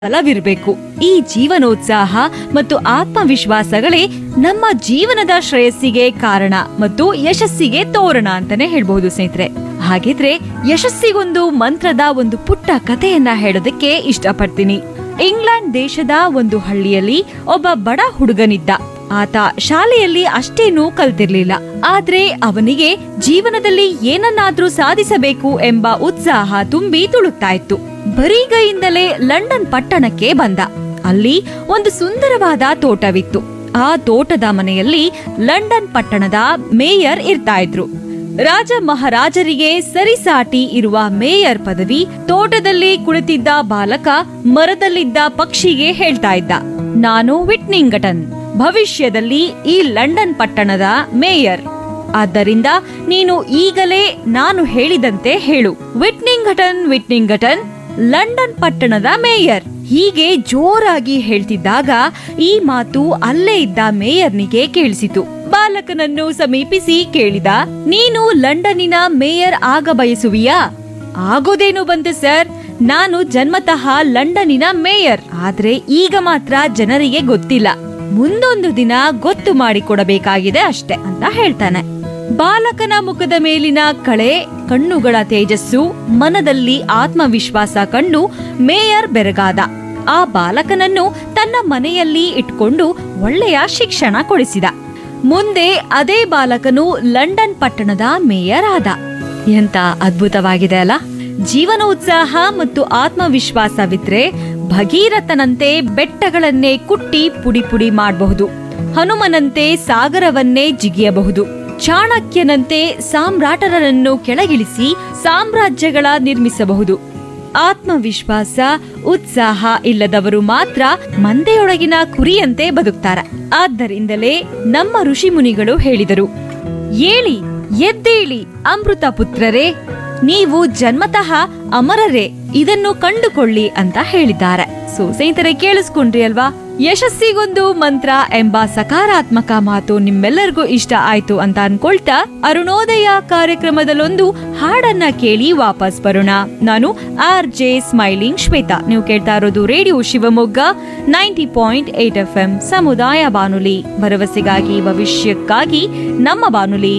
ಬಲವಿರಬೇಕು ಈ ಜೀವನೋತ್ಸಾಹ ಮತ್ತು ಆತ್ಮವಿಶ್ವಾಸಗಳೇ ನಮ್ಮ ಜೀವನದ ಶ್ರೇಯಸ್ಸಿಗೆ ಕಾರಣ ಮತ್ತು ಯಶಸ್ಸಿಗೆ ತೋರಣ ಅಂತಾನೆ ಹೇಳ್ಬಹುದು ಸ್ನೇಹಿತರೆ ಹಾಗಿದ್ರೆ ಯಶಸ್ಸಿಗೊಂದು ಮಂತ್ರದ ಒಂದು ಪುಟ್ಟ ಕಥೆಯನ್ನ ಹೇಳೋದಕ್ಕೆ ಇಷ್ಟಪಡ್ತೀನಿ ಇಂಗ್ಲೆಂಡ್ ದೇಶದ ಒಂದು ಹಳ್ಳಿಯಲ್ಲಿ ಒಬ್ಬ ಬಡ ಹುಡುಗನಿದ್ದ ಆತ ಶಾಲೆಯಲ್ಲಿ ಅಷ್ಟೇನೂ ಕಲ್ತಿರ್ಲಿಲ್ಲ ಆದ್ರೆ ಅವನಿಗೆ ಜೀವನದಲ್ಲಿ ಏನನ್ನಾದ್ರೂ ಸಾಧಿಸಬೇಕು ಎಂಬ ಉತ್ಸಾಹ ತುಂಬಿ ತುಳುಕ್ತಾ ಇತ್ತು ಬರಿಗೈಯಿಂದಲೇ ಲಂಡನ್ ಪಟ್ಟಣಕ್ಕೆ ಬಂದ ಅಲ್ಲಿ ಒಂದು ಸುಂದರವಾದ ತೋಟವಿತ್ತು ಆ ತೋಟದ ಮನೆಯಲ್ಲಿ ಲಂಡನ್ ಪಟ್ಟಣದ ಮೇಯರ್ ಇರ್ತಾ ಇದ್ರು ರಾಜ ಮಹಾರಾಜರಿಗೆ ಸರಿಸಾಟಿ ಇರುವ ಮೇಯರ್ ಪದವಿ ತೋಟದಲ್ಲಿ ಕುಳಿತಿದ್ದ ಬಾಲಕ ಮರದಲ್ಲಿದ್ದ ಪಕ್ಷಿಗೆ ಹೇಳ್ತಾ ಇದ್ದ ನಾನು ವಿಟ್ನಿಂಗಟನ್ ಭವಿಷ್ಯದಲ್ಲಿ ಈ ಲಂಡನ್ ಪಟ್ಟಣದ ಮೇಯರ್ ಆದ್ದರಿಂದ ನೀನು ಈಗಲೇ ನಾನು ಹೇಳಿದಂತೆ ಹೇಳು ವಿಟ್ನಿಂಗಟನ್ ವಿಟ್ನಿಂಗಟನ್ ಲಂಡನ್ ಪಟ್ಟಣದ ಮೇಯರ್ ಹೀಗೆ ಜೋರಾಗಿ ಹೇಳ್ತಿದ್ದಾಗ ಈ ಮಾತು ಅಲ್ಲೇ ಇದ್ದ ಮೇಯರ್ನಿಗೆ ಕೇಳಿಸಿತು ಬಾಲಕನನ್ನು ಸಮೀಪಿಸಿ ಕೇಳಿದ ನೀನು ಲಂಡನ್ನಿನ ಮೇಯರ್ ಆಗ ಬಯಸುವಿಯಾ ಆಗೋದೇನು ಬಂತು ಸರ್ ನಾನು ಜನ್ಮತಃ ಲಂಡನ್ನಿನ ಮೇಯರ್ ಆದ್ರೆ ಈಗ ಮಾತ್ರ ಜನರಿಗೆ ಗೊತ್ತಿಲ್ಲ ಮುಂದೊಂದು ದಿನ ಗೊತ್ತು ಮಾಡಿಕೊಡಬೇಕಾಗಿದೆ ಅಷ್ಟೇ ಅಂತ ಹೇಳ್ತಾನೆ ಬಾಲಕನ ಮುಖದ ಮೇಲಿನ ಕಳೆ ಕಣ್ಣುಗಳ ತೇಜಸ್ಸು ಮನದಲ್ಲಿ ಆತ್ಮವಿಶ್ವಾಸ ಕಂಡು ಮೇಯರ್ ಬೆರಗಾದ ಆ ಬಾಲಕನನ್ನು ತನ್ನ ಮನೆಯಲ್ಲಿ ಇಟ್ಕೊಂಡು ಒಳ್ಳೆಯ ಶಿಕ್ಷಣ ಕೊಡಿಸಿದ ಮುಂದೆ ಅದೇ ಬಾಲಕನು ಲಂಡನ್ ಪಟ್ಟಣದ ಮೇಯರ್ ಆದ ಎಂತ ಅದ್ಭುತವಾಗಿದೆ ಅಲ್ಲ ಜೀವನೋತ್ಸಾಹ ಮತ್ತು ಆತ್ಮವಿಶ್ವಾಸವಿದ್ರೆ ಭಗೀರಥನಂತೆ ಬೆಟ್ಟಗಳನ್ನೇ ಕುಟ್ಟಿ ಪುಡಿ ಪುಡಿ ಮಾಡಬಹುದು ಹನುಮನಂತೆ ಸಾಗರವನ್ನೇ ಜಿಗಿಯಬಹುದು ಚಾಣಕ್ಯನಂತೆ ಸಾಮ್ರಾಟರನ್ನು ಕೆಳಗಿಳಿಸಿ ಸಾಮ್ರಾಜ್ಯಗಳ ನಿರ್ಮಿಸಬಹುದು ಆತ್ಮವಿಶ್ವಾಸ ಉತ್ಸಾಹ ಇಲ್ಲದವರು ಮಾತ್ರ ಮಂದೆಯೊಳಗಿನ ಕುರಿಯಂತೆ ಬದುಕ್ತಾರೆ ಆದ್ದರಿಂದಲೇ ನಮ್ಮ ಋಷಿಮುನಿಗಳು ಹೇಳಿದರು ಏಳಿ ಎದ್ದೇಳಿ ಅಮೃತ ಪುತ್ರರೇ ನೀವು ಜನ್ಮತಃ ಅಮರರೇ ಇದನ್ನು ಕಂಡುಕೊಳ್ಳಿ ಅಂತ ಹೇಳಿದ್ದಾರೆ ಸೊ ಸ್ನೇಹಿತರೆ ಕೇಳಿಸ್ಕೊಂಡ್ರಿ ಅಲ್ವಾ ಯಶಸ್ಸಿಗೊಂದು ಮಂತ್ರ ಎಂಬ ಸಕಾರಾತ್ಮಕ ಮಾತು ನಿಮ್ಮೆಲ್ಲರಿಗೂ ಇಷ್ಟ ಆಯ್ತು ಅಂತ ಅನ್ಕೊಳ್ತಾ ಅರುಣೋದಯ ಕಾರ್ಯಕ್ರಮದಲ್ಲೊಂದು ಹಾಡನ್ನ ಕೇಳಿ ವಾಪಸ್ ಬರೋಣ ನಾನು ಆರ್ ಜೆ ಸ್ಮೈಲಿಂಗ್ ಶ್ವೇತಾ ನೀವು ಕೇಳ್ತಾ ಇರೋದು radio Shivamogga ninety point eight F M ಸಮುದಾಯ ಬಾನುಲಿ ಭರವಸೆಗಾಗಿ ಭವಿಷ್ಯಕ್ಕಾಗಿ ನಮ್ಮ ಬಾನುಲಿ